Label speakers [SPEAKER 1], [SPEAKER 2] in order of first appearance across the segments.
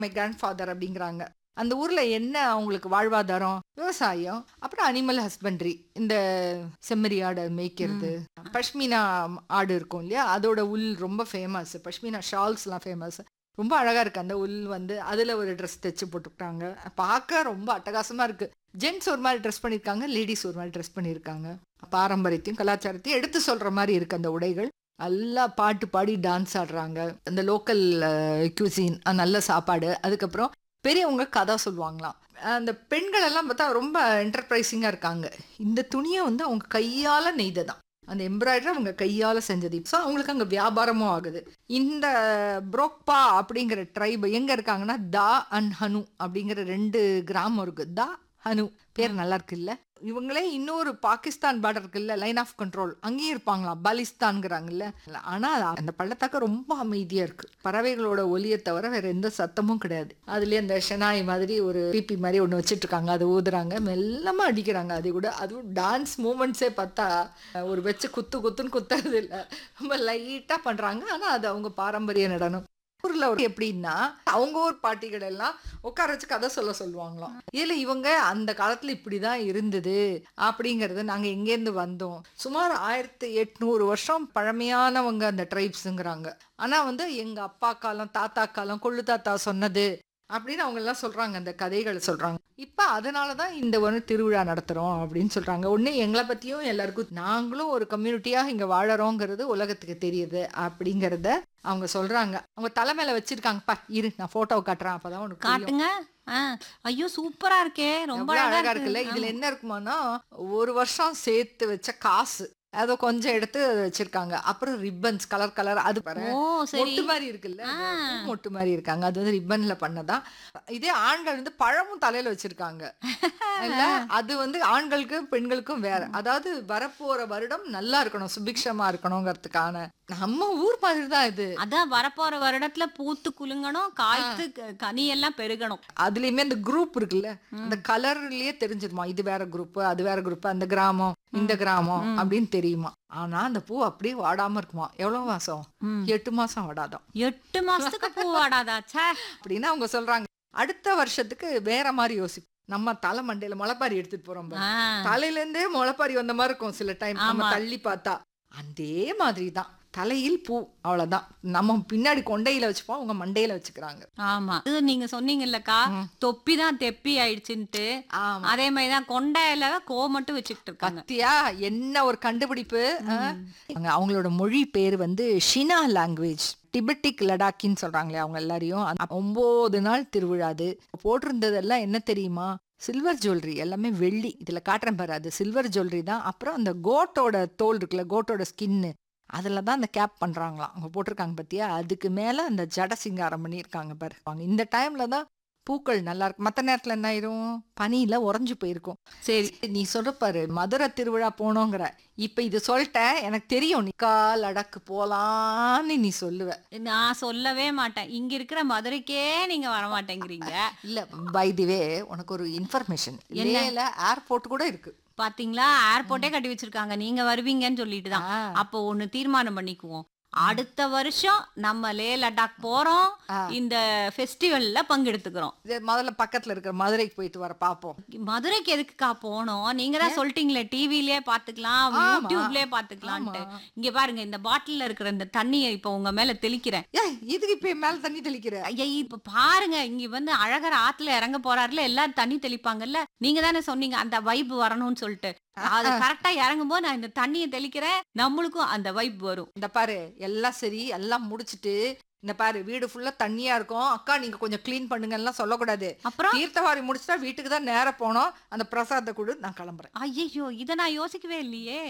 [SPEAKER 1] My grand father அப்படிங்கிறாங்க அந்த ஊர்ல என்ன அவங்களுக்கு வாழ்வாதாரம் விவசாயம் அப்புறம் அனிமல் ஹஸ்பண்ட்ரி இந்த செம்மறி ஆடை மேய்க்கிறது பஷ்மினா ஆடு இருக்கும் இல்லையா அதோட உல் ரொம்ப ஃபேமஸ் பஷ்மினா ஷால்ஸ்லாம் ஃபேமஸ் ரொம்ப அழகா இருக்கு அந்த உல் வந்து அதுல ஒரு ட்ரெஸ் தைச்சு போட்டுக்கிட்டாங்க பார்க்க ரொம்ப அட்டகாசமா இருக்கு ஜென்ட்ஸ் ஒரு மாதிரி ட்ரெஸ் பண்ணியிருக்காங்க லேடிஸ் ஒரு மாதிரி ட்ரெஸ் பண்ணியிருக்காங்க பாரம்பரியத்தையும் கலாச்சாரத்தையும் எடுத்து சொல்ற மாதிரி இருக்கு அந்த உடைகள் நல்லா பாட்டு பாடி டான்ஸ் ஆடுறாங்க அந்த லோக்கல் கியூசின் நல்ல சாப்பாடு அதுக்கப்புறம் பெரியவங்க கதை சொல்லுவாங்களாம் அந்த பெண்கள் எல்லாம் பார்த்தா ரொம்ப என்டர்பிரைசிங்காக இருக்காங்க இந்த துணியை வந்து அவங்க கையால் நெய்ததான் அந்த எம்ப்ராய்டரி அவங்க கையால் செஞ்சது ஸோ அவங்களுக்கு அங்கே வியாபாரமும் ஆகுது இந்த புரோக்பா அப்படிங்கிற ட்ரைப் எங்கே இருக்காங்கன்னா தா அண்ட் ஹனு அப்படிங்கிற ரெண்டு கிராமம் இருக்கு தா ஹனு பேர் நல்லா இருக்குல்ல இவங்களே இன்னொரு பாகிஸ்தான் பார்டர் இருக்குல்ல லைன் ஆஃப் கண்ட்ரோல் அங்கேயும் இருப்பாங்களாம் பாலிஸ்தான்ங்கிறாங்கல்ல ஆனா அந்த பள்ளத்தாக்க ரொம்ப அமைதியா இருக்கு பறவைகளோட ஒலியை தவிர வேற எந்த சத்தமும் கிடையாது அதுலயே அந்த ஷெனாய் மாதிரி ஒரு பிபி மாதிரி ஒன்று வச்சுட்டு இருக்காங்க அதை ஊதுறாங்க மெல்லமா அடிக்கிறாங்க அது கூட அதுவும் டான்ஸ் மூமெண்ட்ஸே பார்த்தா ஒரு வச்சு குத்து குத்துன்னு குத்துறது இல்லை ரொம்ப லைட்டா பண்றாங்க ஆனா அது அவங்க பாரம்பரிய நடனம் ஊர்ல ஒரு எப்படின்னா அவங்க ஊர் பாட்டிகள் எல்லாம் உட்கார வச்சு கதை சொல்ல சொல்லுவாங்களாம் இதுல இவங்க அந்த காலத்துல இப்படிதான் இருந்தது அப்படிங்கறது நாங்க எங்கேருந்து வந்தோம் சுமார் ஆயிரத்தி எட்நூறு வருஷம் பழமையானவங்க அந்த ட்ரைப்ஸுங்கிறாங்க ஆனா வந்து எங்க அப்பா காலம் தாத்தா காலம் கொள்ளு தாத்தா சொன்னது அப்படின்னு அவங்க எல்லாம் சொல்றாங்க அந்த கதைகளை சொல்றாங்க இப்ப அதனாலதான் இந்த ஒரு திருவிழா நடத்துறோம் அப்படின்னு சொல்றாங்க ஒண்ணு எங்களை பத்தியும் எல்லாருக்கும் நாங்களும் ஒரு கம்யூனிட்டியா இங்க வாழறோங்கிறது உலகத்துக்கு தெரியுது அப்படிங்கறத அவங்க சொல்றாங்க அவங்க தலைமையில வச்சிருக்காங்கப்பா இரு நான் போட்டோ காட்டுறேன் அப்பதான் உனக்கு புரியும்.
[SPEAKER 2] காட்டுங்க ஆ, ஐயோ சூப்பரா இருக்கே ரொம்ப
[SPEAKER 1] எவ்வளவு
[SPEAKER 2] அழகா
[SPEAKER 1] அழகா இருக்குல்ல
[SPEAKER 2] இருக்கு
[SPEAKER 1] இதுல என்ன இருக்குமானா ஒரு வருஷம் சேர்த்து வச்ச காசு அதை கொஞ்சம் எடுத்து வச்சிருக்காங்க அப்புறம் ரிப்பன்ஸ் கலர் கலர் அது பாரு
[SPEAKER 2] ஓ சரி
[SPEAKER 1] மொட்டு மாதிரி இருக்குல்ல
[SPEAKER 2] ஆ.
[SPEAKER 1] அது பூ மொட்டு மாதிரி இருக்காங்க அது வந்து ரிப்பன்ல பண்ணதான் இதே ஆண்கள் வந்து பழமும் தலையில வச்சிருக்காங்க இல்ல அது வந்து ஆண்களுக்கு பெண்களுக்கும் வேற அதாவது வரப்போற வருடம் நல்லா இருக்கணும் சுபிக்ஷமா இருக்கணுங்கிறதுக்கான நம்ம ஊர் மாதிரி தான் இது
[SPEAKER 2] அதான் வரப்போற வருடத்துல பூத்து குலுங்கணும் காய்த்து க- கனி எல்லாம் பெருகணும்
[SPEAKER 1] அதுலயுமே அந்த குரூப் இருக்குல்ல அந்த கலர்லயே தெரிஞ்சிருமா இது வேற குரூப் அது வேற குரூப் அந்த கிராமம் இந்த கிராமம் அப்படின்னு தெரியுமா ஆனா அந்த பூ அப்படியே வாடாம இருக்குமா எவ்வளவு மாசம்
[SPEAKER 2] ம்.
[SPEAKER 1] எட்டு மாசம் வாடாதான்
[SPEAKER 2] எட்டு மாசத்துக்கு பூ வாடாதா ச்சே
[SPEAKER 1] அப்படின்னு அவங்க சொல்றாங்க அடுத்த வருஷத்துக்கு வேற மாதிரி யோசிப்போம் நம்ம தலை மண்டையில முளைப்பாரி எடுத்துட்டு போறோம் பாரு.
[SPEAKER 2] ஆ,
[SPEAKER 1] தலையில இருந்தே முளைப்பாரி வந்த மாதிரி இருக்கும் சில டைம் நம்ம
[SPEAKER 2] ஆமா.
[SPEAKER 1] தள்ளி பார்த்தா அதே மாதிரி தான் தலையில் பூ அவ்வளவுதான் நம்ம பின்னாடி கொண்டையில வச்சுப்போம் அவங்க மண்டையில வச்சுக்கிறாங்க
[SPEAKER 2] ஆமா இது நீங்க சொன்னீங்கல்லக்கா தொப்பி தான் தெப்பி ஆயிடுச்சுன்ட்டு
[SPEAKER 1] ஆமா
[SPEAKER 2] அதே மாதிரிதான் கொண்டையில கோ மட்டும் வச்சுக்கிட்டு இருக்காங்க
[SPEAKER 1] பத்தியா என்ன ஒரு கண்டுபிடிப்பு ஆ? அவங்க- அவங்களோட மொழி பேர் வந்து ஷினா லாங்குவேஜ் டிபெட்டிக் லடாக்கின்னு சொல்றாங்களே அவங்க எல்லாரையும் அந்த ஒன்பது நாள் திருவிழா அது போட்டிருந்ததெல்லாம் என்ன தெரியுமா சில்வர் ஜுவல்லரி எல்லாமே வெள்ளி இதுல காட்டுறேன் பாரு அது சில்வர் ஜுவல்லரி தான் அப்புறம் அந்த கோட்டோட தோல் இருக்குல்ல கோட்டோட ஸ்கின்னு அதில் தான் அந்த கேப் பண்ணுறாங்களாம் அவங்க போட்டிருக்காங்க பத்தியா அதுக்கு மேலே அந்த ஜட சிங்காரம் பண்ணியிருக்காங்க பாரு அவங்க இந்த டைம்ல தான் பூக்கள் நல்லா இருக்கு மற்ற நேரத்தில் என்ன ஆயிரும் பனியில உறைஞ்சு போயிருக்கும்
[SPEAKER 2] சரி
[SPEAKER 1] நீ சொல்ற பாரு மதுரை திருவிழா போனோங்கிற இப்ப இது சொல்லிட்டேன் எனக்கு தெரியும் நீ கால் அடக்கு போலான்னு நீ சொல்லுவ
[SPEAKER 2] நான் சொல்லவே மாட்டேன் இங்க இருக்கிற மதுரைக்கே நீங்க வர மாட்டேங்கிறீங்க
[SPEAKER 1] இல்ல பை தி வே உனக்கு ஒரு இன்ஃபர்மேஷன் லேல ஏர்போர்ட் கூட இருக்கு
[SPEAKER 2] பாத்தீங்களா ஏர்போர்ட்டே கட்டி வச்சிருக்காங்க நீங்க வருவீங்கன்னு சொல்லிட்டு தான்
[SPEAKER 1] ஆ.
[SPEAKER 2] அப்போ ஒண்ணு தீர்மானம் பண்ணிக்குவோம் அடுத்த வருஷம் நம்ம லே லடாக் போறோம்
[SPEAKER 1] ஆ.
[SPEAKER 2] இந்த ஃபெஸ்டிவல்ல பங்கெடுத்துக்கிறோம்
[SPEAKER 1] இது முதல்ல பக்கத்துல இருக்கிற மதுரைக்கு போயிட்டு வர பாப்போம்
[SPEAKER 2] மதுரைக்கு எதுக்குக்கா போனோம் நீங்க தான் சொல்லிட்டீங்களே டிவிலயே பாத்துக்கலாம்
[SPEAKER 1] ஆமா.
[SPEAKER 2] யூடியூப்லயே பாத்துக்கலாம்ட்டு
[SPEAKER 1] ஆமா.
[SPEAKER 2] இங்க பாருங்க இந்த பாட்டில்ல இருக்கிற இந்த தண்ணியை இப்ப உங்க மேல தெளிக்கிறேன்
[SPEAKER 1] ஏ இதுக்கு இப்ப என் மேல தண்ணி தெளிக்கிற
[SPEAKER 2] ஐயா இப்ப பாருங்க இங்க வந்து அழகர் ஆத்துல இறங்க போறாருல எல்லாரும் தண்ணி தெளிப்பாங்கல்ல நீங்க தானே சொன்னீங்க அந்த வைப் வரணும்னு சொல்லிட்டு அது கரெக்டா இறங்கும் போது நான் இந்த தண்ணியை தெளிக்கிறேன் நம்மளுக்கும் அந்த வைப் வரும்
[SPEAKER 1] இந்த பாரு எல்லாம் சரி எல்லாம் முடிச்சிட்டு இந்த பாரு வீடு ஃபுல்லா தண்ணியா இருக்கும் அக்கா நீங்க கொஞ்சம் க்ளீன் பண்ணுங்க எல்லாம் சொல்லக்கூடாது
[SPEAKER 2] அப்புறம்
[SPEAKER 1] தீர்த்தவாரி முடிச்சிட்டா வீட்டுக்கு தான் நேரா போனோம் அந்த பிரசாதத்தை கொடு நான் கிளம்புறேன்
[SPEAKER 2] ஐயோ இத நான் யோசிக்கவே இல்லையே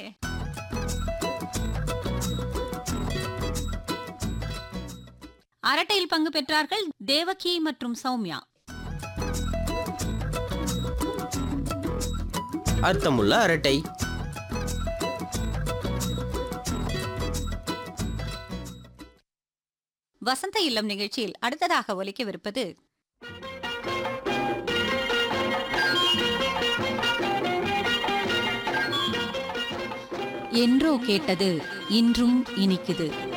[SPEAKER 2] அரட்டையில் பங்கு பெற்றார்கள் தேவகி மற்றும் சௌமியா
[SPEAKER 3] அர்த்தமுள்ள அரட்டை
[SPEAKER 2] வசந்த இல்லம் நிகழ்ச்சியில் அடுத்ததாக ஒலிக்கவிருப்பது என்றோ கேட்டது இன்றும் இனிக்குது